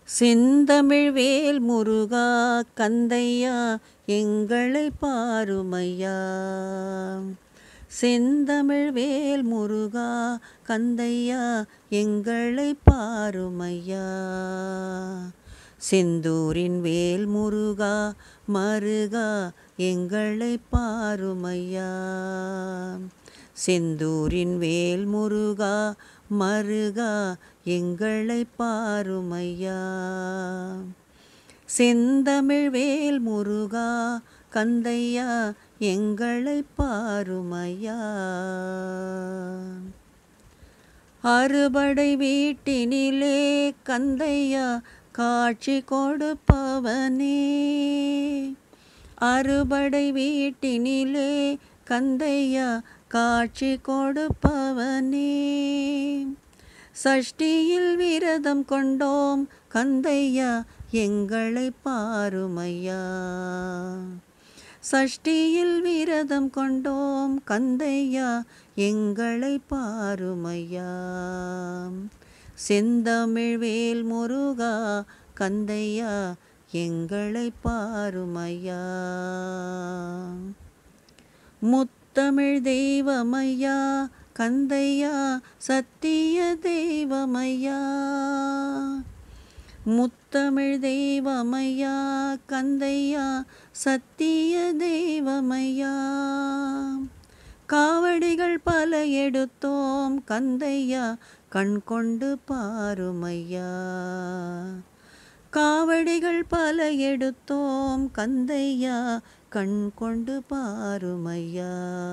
செந்தமிழ் வேல் முருகா கந்தையா எங்களை பாருமையா செந்தமிழ் வேல் முருகா கந்தையா எங்களை பாருமையா செந்தூரின் வேல் முருகா மருகா எங்களை பாருமையா செந்தூரின் வேல் முருகா மருகா எங்களை பாருமையா செந்தமிழ் வேல் முருகா கந்தையா எங்களை பாருமையா அறுபடை வீட்டினிலே கந்தையா காட்சி கொடுப்பவனே அறுபடை வீட்டினிலே கந்தையா காட்சி கொடுப்பவனே சஷ்டியில் விரதம் கொண்டோம் கந்தையா எங்களை பாருமையா சஷ்டியில் விரதம் கொண்டோம் கந்தையா எங்களை பாருமையா செந்தமிழ் வேல் முருகா கந்தையா எங்களை பாருமையா முத்தமிழ் தெய்வமையா கந்தையா சத்திய தெய்வமையா முத்தமிழ் தெய்வமையா கந்தையா சத்திய தெய்வமையா காவடிகள் பல எடுத்தோம் கந்தையா கண் கொண்டு பாருமையா காவடிகள் பல எடுத்தோம் கந்தையா கண் கொண்டு பாருமையா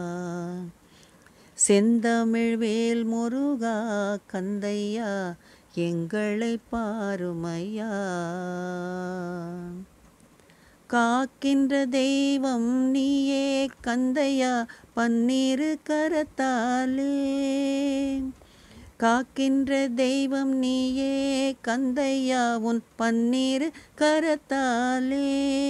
செந்தமிழ் வேல் முருகா கந்தையா எங்களை பாருமையா காக்கின்ற தெய்வம் நீயே கந்தையா பன்னீரு கரத்தாலே காக்கின்ற தெய்வம் நீயே கந்தையா உன் பன்னீர் கரத்தாலே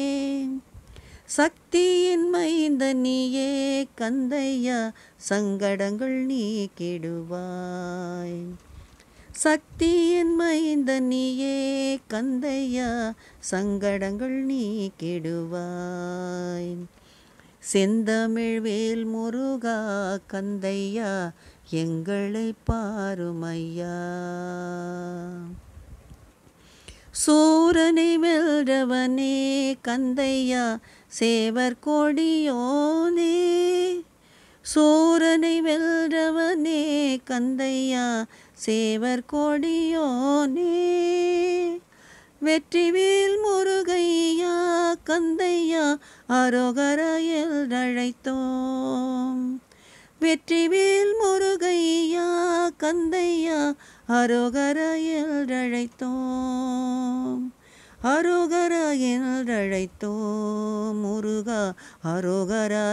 சக்தியின் மைந்த நீயே கந்தையா சங்கடங்கள் நீக்கிடுவாய் சக்தியின் மைந்த நீயே கந்தையா சங்கடங்கள் நீக்கிடுவாய் செந்தமிழ் வேல் முருகா கந்தையா எங்களை பாருமையா சூரனை வெல்றவனே கந்தையா சேவர் கொடியோனே சூரனை வெல்றவனே கந்தையா சேவர் கொடியோனே வெற்றிவேல் முருகையா கந்தையா அரோகரையில் அழைத்தோம் வெற்றிவேல் முருகையா கந்தையா அரோகரையில் அழைத்தோம் அரோகரா என்றழைத்தோம் முருகா அரோகரா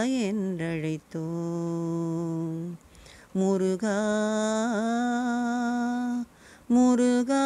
என்றழைத்தோம் முருகா முருகா